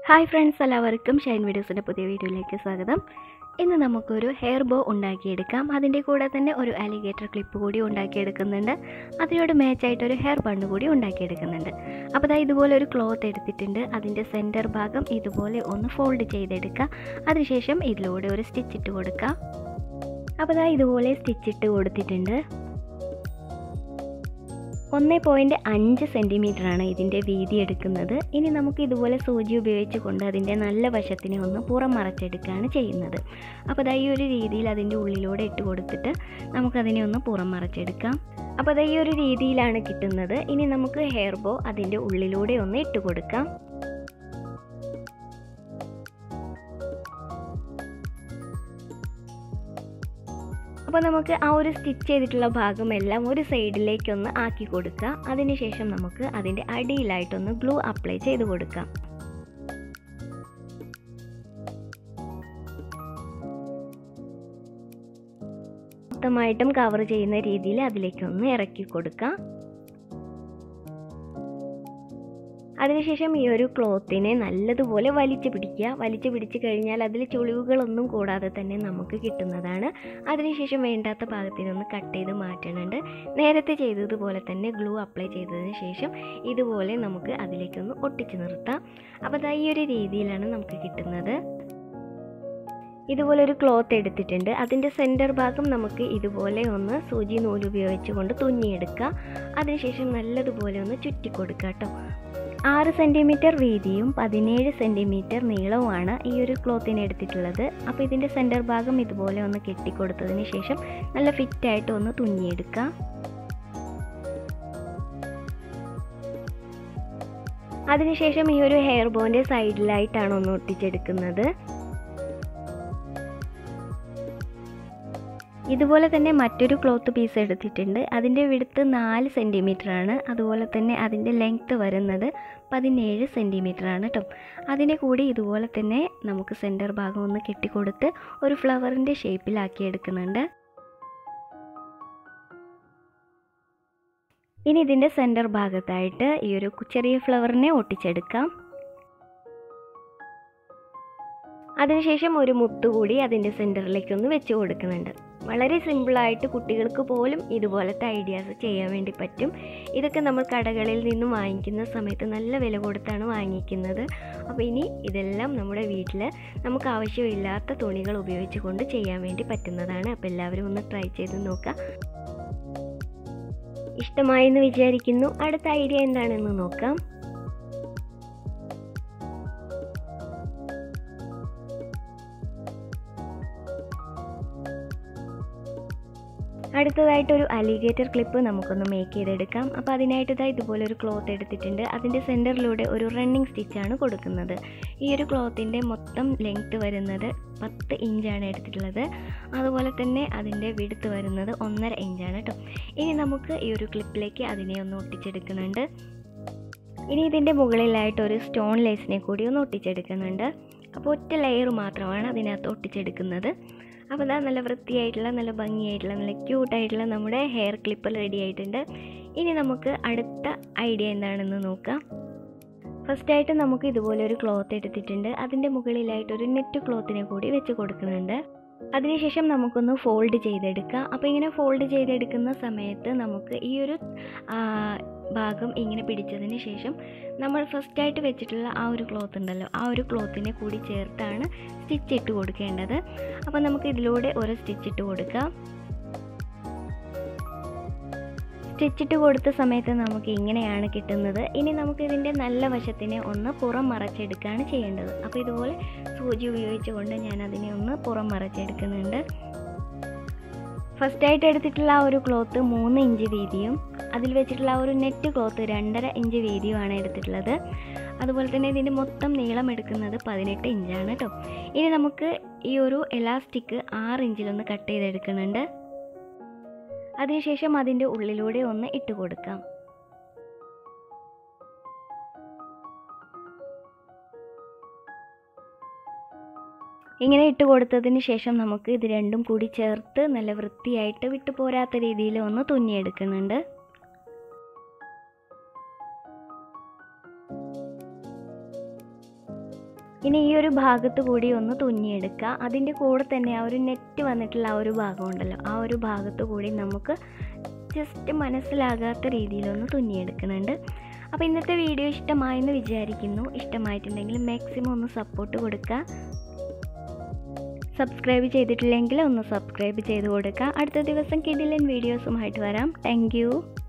hi friends എല്ലാവർക്കും ഷൈൻ വീഡിയോസിൻ്റെ പുതിയ വീഡിയോയിലേക്ക് സ്വാഗതം ഇന്ന് നമുക്കൊരു ഹെയർ ബോ ഉണ്ടാക്കിയെടുക്കാം അതിൻ്റെ കൂടെ തന്നെ ഒരു അലിഗേറ്റർ ക്ലിപ്പ് കൂടി ഉണ്ടാക്കിയെടുക്കുന്നുണ്ട് അതിനോട് മാച്ചായിട്ട് ഒരു ഹെയർ ബണ്ണ് കൂടി ഉണ്ടാക്കിയെടുക്കുന്നുണ്ട് അപ്പോൾ ദാ ഇതുപോലെ ഒരു ക്ലോത്ത് എടുത്തിട്ടുണ്ട് അതിൻ്റെ സെൻറ്റർ ഭാഗം ഇതുപോലെ ഒന്ന് ഫോൾഡ് ചെയ്തെടുക്കുക അതിനുശേഷം ഇതിലൂടെ ഒരു സ്റ്റിച്ച് ഇട്ട് കൊടുക്കുക അപ്പോൾ ദാ ഇതുപോലെ സ്റ്റിച്ച് ഇട്ട് കൊടുത്തിട്ടുണ്ട് ഒന്ന് പോയിൻറ്റ് അഞ്ച് സെൻറ്റിമീറ്ററാണ് ഇതിൻ്റെ വീതി എടുക്കുന്നത് ഇനി നമുക്ക് ഇതുപോലെ സൂചി ഉപയോഗിച്ച് കൊണ്ട് അതിൻ്റെ നല്ല വശത്തിനെ ഒന്ന് പുറം മറച്ചെടുക്കുകയാണ് ചെയ്യുന്നത് അപ്പോൾ അതാ ഈ ഒരു രീതിയിൽ അതിൻ്റെ ഉള്ളിലൂടെ ഇട്ട് കൊടുത്തിട്ട് നമുക്കതിനെ ഒന്ന് പുറം മറച്ചെടുക്കാം അപ്പോൾ അതാ ഈ ഒരു രീതിയിലാണ് കിട്ടുന്നത് ഇനി നമുക്ക് ഹെയർ ബോ അതിൻ്റെ ഉള്ളിലൂടെ ഒന്ന് ഇട്ട് കൊടുക്കാം അപ്പോൾ നമുക്ക് ആ ഒരു സ്റ്റിച്ച് ചെയ്തിട്ടുള്ള ഭാഗമെല്ലാം ഒരു സൈഡിലേക്കൊന്ന് ആക്കി കൊടുക്കുക അതിനുശേഷം നമുക്ക് അതിൻ്റെ അടിയിലായിട്ടൊന്ന് ഗ്ലൂ അപ്ലൈ ചെയ്ത് കൊടുക്കാം മൊത്തമായിട്ടും കവർ ചെയ്യുന്ന രീതിയിൽ അതിലേക്കൊന്ന് ഇറക്കി കൊടുക്കാം അതിനുശേഷം ഈ ഒരു ക്ലോത്തിനെ നല്ലതുപോലെ വലിച്ചു പിടിക്കുക വലിച്ചു പിടിച്ച് കഴിഞ്ഞാൽ അതിൽ ചുളിവുകളൊന്നും കൂടാതെ തന്നെ നമുക്ക് കിട്ടുന്നതാണ് അതിനുശേഷം വേണ്ടാത്ത ഭാഗത്തിനൊന്ന് കട്ട് ചെയ്ത് മാറ്റണുണ്ട് നേരത്തെ ചെയ്തതുപോലെ തന്നെ ഗ്ലൂ അപ്ലൈ ചെയ്തതിന് ശേഷം ഇതുപോലെ നമുക്ക് അതിലേക്കൊന്ന് ഒട്ടിച്ച് നിർത്താം അപ്പോൾ അതാ ഈ ഒരു രീതിയിലാണ് നമുക്ക് കിട്ടുന്നത് ഇതുപോലെ ഒരു ക്ലോത്ത് എടുത്തിട്ടുണ്ട് അതിൻ്റെ സെൻറ്റർ ഭാഗം നമുക്ക് ഇതുപോലെ ഒന്ന് സൂചി നൂല് ഉപയോഗിച്ചുകൊണ്ട് തുന്നിയെടുക്കുക അതിനുശേഷം നല്ലതുപോലെ ഒന്ന് ചുറ്റി കൊടുക്കുക കേട്ടോ ആറ് സെൻറ്റിമീറ്റർ വീതിയും പതിനേഴ് സെൻറ്റിമീറ്റർ നീളവുമാണ് ഈ ഒരു ക്ലോത്തിന് എടുത്തിട്ടുള്ളത് അപ്പോൾ ഇതിൻ്റെ സെൻറ്റർ ഭാഗം ഇതുപോലെ ഒന്ന് കെട്ടിക്കൊടുത്തതിന് ശേഷം നല്ല ഫിറ്റായിട്ട് ഒന്ന് തുന്നിയെടുക്കുക അതിനുശേഷം ഈ ഒരു ഹെയർ ബോൻ്റെ സൈഡിലായിട്ടാണ് ഒന്ന് ഒട്ടിച്ചെടുക്കുന്നത് ഇതുപോലെ തന്നെ മറ്റൊരു ക്ലോത്ത് പീസ് എടുത്തിട്ടുണ്ട് അതിൻ്റെ വിടുത്ത് നാല് സെൻറ്റിമീറ്റർ ആണ് അതുപോലെ തന്നെ അതിൻ്റെ ലെങ്ത്ത് വരുന്നത് പതിനേഴ് സെൻറ്റിമീറ്റർ ആണ് കേട്ടോ അതിനെ കൂടി ഇതുപോലെ തന്നെ നമുക്ക് സെൻറ്റർ ഭാഗം ഒന്ന് കെട്ടിക്കൊടുത്ത് ഒരു ഫ്ലവറിൻ്റെ ഷേപ്പിലാക്കി എടുക്കുന്നുണ്ട് ഇനി ഇതിൻ്റെ സെൻറ്റർ ഭാഗത്തായിട്ട് ഈ ഒരു ചെറിയ ഫ്ലവറിനെ ഒട്ടിച്ചെടുക്കാം അതിനുശേഷം ഒരു മുത്ത് കൂടി അതിൻ്റെ സെൻറ്ററിലേക്ക് ഒന്ന് വെച്ച് കൊടുക്കുന്നുണ്ട് വളരെ സിമ്പിളായിട്ട് കുട്ടികൾക്ക് പോലും ഇതുപോലത്തെ ഐഡിയാസ് ചെയ്യാൻ വേണ്ടി പറ്റും ഇതൊക്കെ നമ്മൾ കടകളിൽ നിന്നും വാങ്ങിക്കുന്ന സമയത്ത് നല്ല വില കൊടുത്താണ് വാങ്ങിക്കുന്നത് അപ്പോൾ ഇനി ഇതെല്ലാം നമ്മുടെ വീട്ടിൽ നമുക്ക് ആവശ്യമില്ലാത്ത തുണികൾ ഉപയോഗിച്ചുകൊണ്ട് ചെയ്യാൻ വേണ്ടി പറ്റുന്നതാണ് അപ്പോൾ എല്ലാവരും ഒന്ന് ട്രൈ ചെയ്ത് നോക്കുക ഇഷ്ടമായെന്ന് വിചാരിക്കുന്നു അടുത്ത ഐഡിയ എന്താണെന്ന് നോക്കാം അടുത്തതായിട്ട് ഒരു അലിഗേറ്റർ ക്ലിപ്പ് നമുക്കൊന്ന് മേക്ക് ചെയ്തെടുക്കാം അപ്പോൾ അതിനായിട്ട് ഇതാ ഇതുപോലെ ഒരു ക്ലോത്ത് എടുത്തിട്ടുണ്ട് അതിൻ്റെ സെൻറ്ററിലൂടെ ഒരു റണ്ണിങ് സ്റ്റിച്ചാണ് കൊടുക്കുന്നത് ഈ ഒരു ക്ലോത്തിൻ്റെ മൊത്തം ലെങ്ത്ത് വരുന്നത് പത്ത് ഇഞ്ചാണ് എടുത്തിട്ടുള്ളത് അതുപോലെ തന്നെ അതിൻ്റെ വിടുത്ത് വരുന്നത് ഒന്നര ഇഞ്ചാണ് കേട്ടോ ഇനി നമുക്ക് ഈ ഒരു ക്ലിപ്പിലേക്ക് അതിനെ ഒന്ന് ഒട്ടിച്ചെടുക്കുന്നുണ്ട് ഇനി ഇതിൻ്റെ മുകളിലായിട്ട് ഒരു സ്റ്റോൺ ലേസിനെ കൂടി ഒന്ന് ഒട്ടിച്ചെടുക്കുന്നുണ്ട് അപ്പോൾ ഒറ്റ ലെയർ മാത്രമാണ് അതിനകത്ത് ഒട്ടിച്ചെടുക്കുന്നത് അപ്പോൾ ഇതാ നല്ല വൃത്തിയായിട്ടുള്ള നല്ല ഭംഗിയായിട്ടുള്ള നല്ല ക്യൂട്ടായിട്ടുള്ള നമ്മുടെ ഹെയർ ക്ലിപ്പ് റെഡി ആയിട്ടുണ്ട് ഇനി നമുക്ക് അടുത്ത ഐഡിയ എന്താണെന്ന് നോക്കാം ഫസ്റ്റായിട്ട് നമുക്ക് ഇതുപോലെ ഒരു ക്ലോത്ത് എടുത്തിട്ടുണ്ട് അതിൻ്റെ മുകളിലായിട്ട് ഒരു നെറ്റ് ക്ലോത്തിനെ കൂടി വെച്ച് കൊടുക്കുന്നുണ്ട് അതിനുശേഷം നമുക്കൊന്ന് ഫോൾഡ് ചെയ്തെടുക്കുക അപ്പോൾ ഇങ്ങനെ ഫോൾഡ് ചെയ്തെടുക്കുന്ന സമയത്ത് നമുക്ക് ഈ ഒരു ഭാഗം ഇങ്ങനെ പിടിച്ചതിന് ശേഷം നമ്മൾ ഫസ്റ്റായിട്ട് വെച്ചിട്ടുള്ള ആ ഒരു ക്ലോത്ത് ഉണ്ടല്ലോ ആ ഒരു ക്ലോത്തിനെ കൂടി ചേർത്താണ് സ്റ്റിച്ച് ഇട്ട് കൊടുക്കേണ്ടത് അപ്പോൾ നമുക്ക് ഇതിലൂടെ ഒരു സ്റ്റിച്ച് ഇട്ട് കൊടുക്കാം സ്റ്റിച്ചിട്ട് കൊടുത്ത സമയത്ത് നമുക്ക് ഇങ്ങനെയാണ് കിട്ടുന്നത് ഇനി നമുക്ക് ഇതിൻ്റെ നല്ല വശത്തിനെ ഒന്ന് പുറം മറച്ചെടുക്കുകയാണ് ചെയ്യേണ്ടത് അപ്പോൾ ഇതുപോലെ സൂചി ഉപയോഗിച്ചുകൊണ്ട് ഞാൻ അതിനെ ഒന്ന് പുറം മറച്ചെടുക്കുന്നുണ്ട് ഫസ്റ്റായിട്ട് എടുത്തിട്ടുള്ള ആ ഒരു ക്ലോത്ത് മൂന്ന് ഇഞ്ച് വീതിയും അതിൽ വെച്ചിട്ടുള്ള ആ ഒരു നെറ്റ് ക്ലോത്ത് രണ്ടര ഇഞ്ച് വീതിയുമാണ് എടുത്തിട്ടുള്ളത് അതുപോലെ തന്നെ ഇതിൻ്റെ മൊത്തം നീളം എടുക്കുന്നത് പതിനെട്ട് ഇഞ്ചാണ് കേട്ടോ ഇനി നമുക്ക് ഈ ഒരു എലാസ്റ്റിക് ആറ് ഇഞ്ചിലൊന്ന് കട്ട് ചെയ്തെടുക്കുന്നുണ്ട് അതിനുശേഷം അതിൻ്റെ ഉള്ളിലൂടെ ഒന്ന് ഇട്ട് കൊടുക്കാം ഇങ്ങനെ ഇട്ട് കൊടുത്തതിന് ശേഷം നമുക്ക് ഇത് രണ്ടും കൂടി ചേർത്ത് നല്ല വൃത്തിയായിട്ട് വിട്ടു പോരാത്ത രീതിയിൽ ഒന്ന് തുന്നിയെടുക്കുന്നുണ്ട് ഇനി ഈ ഒരു ഭാഗത്ത് കൂടി ഒന്ന് തുന്നിയെടുക്കുക അതിൻ്റെ കൂടെ തന്നെ ആ ഒരു നെറ്റ് വന്നിട്ടുള്ള ആ ഒരു ഭാഗം ഉണ്ടല്ലോ ആ ഒരു ഭാഗത്ത് കൂടി നമുക്ക് ജസ്റ്റ് മനസ്സിലാകാത്ത രീതിയിലൊന്ന് തുന്നിയെടുക്കുന്നുണ്ട് അപ്പോൾ ഇന്നത്തെ വീഡിയോ ഇഷ്ടമായെന്ന് വിചാരിക്കുന്നു ഇഷ്ടമായിട്ടുണ്ടെങ്കിൽ മാക്സിമം ഒന്ന് സപ്പോർട്ട് കൊടുക്കുക സബ്സ്ക്രൈബ് ചെയ്തിട്ടില്ലെങ്കിൽ ഒന്ന് സബ്സ്ക്രൈബ് ചെയ്ത് കൊടുക്കുക അടുത്ത ദിവസം കിടിലൻ വീഡിയോസുമായിട്ട് വരാം താങ്ക്